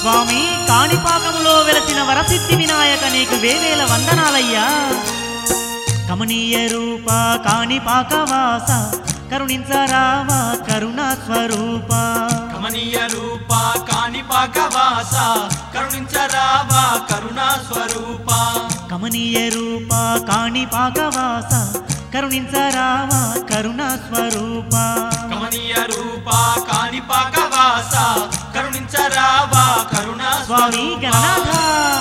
స్వామి కాణిపాకములో వెలసిన వరసిద్ధి వినాయక నీకు వేవేల వందనాలయ్యా కమనీయ రూప కాణిపాక వాస కరుణించరావా కరుణా స్వరూప కమనీయ రూప కాణిపాక వాస కరుణించరావా కరుణా స్వరూప కమనీయ రూప కాణిపాక వాస కరుణించరావా కరుణా స్వరూప కమనీయ రూప కాణిపాక వాస కరుణించరావా కరుణా స్వామి స్వరూప గణనాథ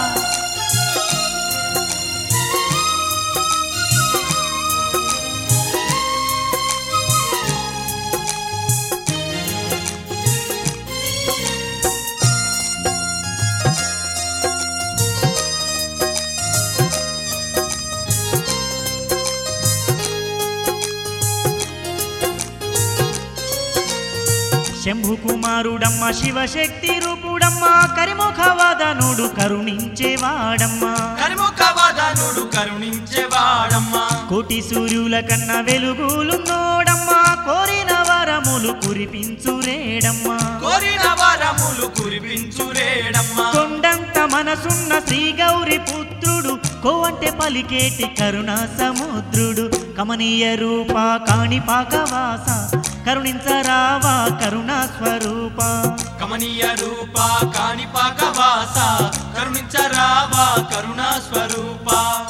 శంభు కుమారుడమ్మ శివశక్తి రూపుడమ్మ కరిముఖవదనుడు కరుణించేవాడమ్మ కరిముఖ వదనుడు కరుణించేవాడమ్మా కోటి సూర్యుల కన్న వెలుగులున్నోడమ్మ కోరిన వరములు కురిపించురేడమ్మ కోరిన వరములు కురిపించురేడమ్మా కొండంత మనసున్న శ్రీ గౌరి పుత్రుడు కోవంటే పలికేటి కరుణా సముద్రుడు కమనీయ రూప కాణిపాక వాస కరుణించరావా కరుణా స్వరూప కమనీయ రూప కాణిపాక వాస కరుణించరావా కరుణా స్వరూప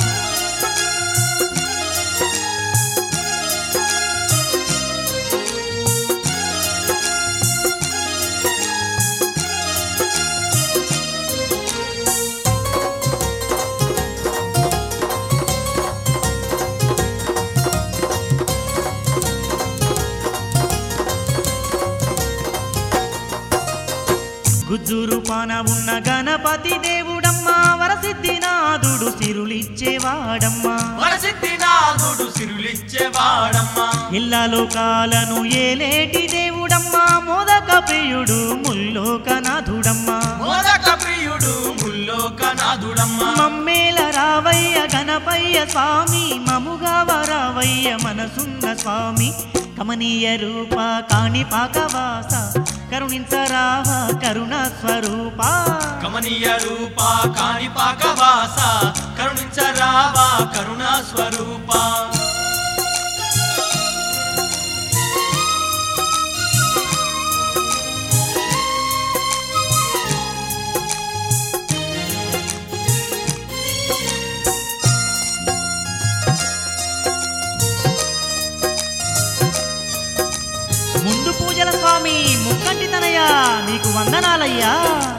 గుజ్జురు పాన ఉన్న గణపతి దేవుడమ్మ వరసిద్ధినాథుడు సిరులిచ్చేవాడమ్మా వరసిద్ధినాథుడు సిరులిచ్చేవాడమ్మా ఇల్లా లోకాలను ఏలేటి దేవుడమ్మా మోదక ప్రియుడు ముల్లోకనాథుడమ్మా మోదక ప్రియుడు ముల్లోకనాథుడమ్మా మమ్మేల రావయ్య గణపయ్య స్వామి మముగా వరావయ్య మనసున్న స్వామి కమనీయ రూప కాణిపాక వాస కరుణించరావా కరుణా స్వరూప కమనీయ రూప కాణిపాక వాస కరుణించరావా కరుణా స్వరూప ముందు పూజల స్వామి ముక్కంటి తనయ్యా నీకు వందనాలయ్యా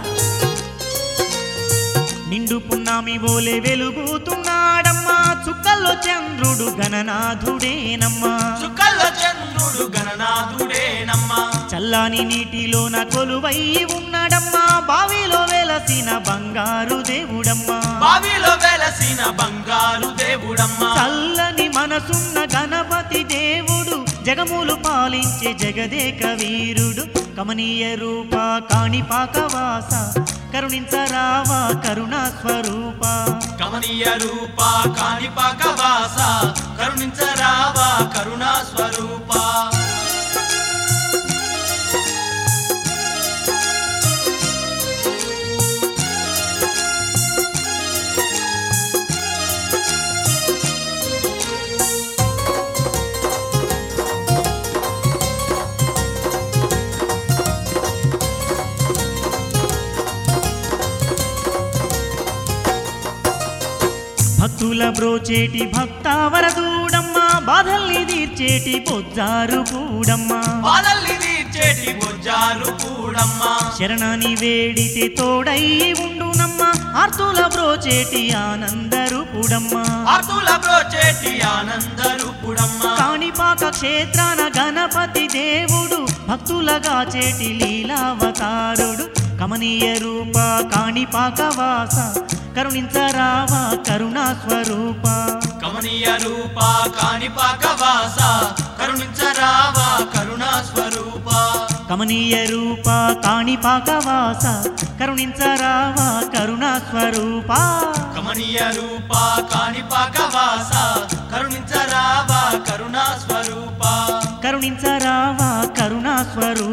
నిండు పున్నామి ఓలే వెలుగుతున్నాడమ్మా చుక్కల్లో చంద్రుడు గణనాథుడేనమ్మా చుక్కల్ల చంద్రుడు గణనాథుడేనమ్మా చల్లాని నీటిలోన కొలువై ఉన్నాడమ్మా బావిలో వెలసిన బంగారు దేవుడమ్మా బావిలో వెలసిన బంగారు దేవుడమ్మా చల్లని మనసున్న గణపతి దేవుడు జగములు పాలించే జగదేక వీరుడు కమనీయ రూప కాణిపాక వాస కరుణించరావా కరుణా స్వరూప కమనీయ రూప కాణిపాక వాస కరుణించరావా కరుణా స్వరూప భక్తుల బ్రోచేటి భక్తావరదూడమ్మా బాధల్ని తీర్చేటి పొజ్జారు కూడమ్మా బాధల్ని తీర్చేటి బొజ్జారు కూడమ్మా శరణాని వేడితే తోడై ఉండునమ్మా ఆర్తుల బ్రోచేటి ఆనందరు కూడమ్మా ఆర్తుల బ్రోచేటి ఆనందరూపుడమ్మా కాణిపాక క్షేత్రాన గణపతి దేవుడు భక్తులగా చేటి లీలావతారుడు కమనీయ రూప కాణిపాక వాస కరుణించరావా కరుణా స్వరూప కమనీయ రూప కాణిపాక వాస కరుణించరావా కరుణా స్వరూప కమనీయ రూప కాణిపాక వాస కరుణించరావా కరుణా స్వరూప కమనీయ రూప కాణిపాక వాస కరుణించరావా కరుణా స్వరూప కరుణించరావా కరుణా స్వరూప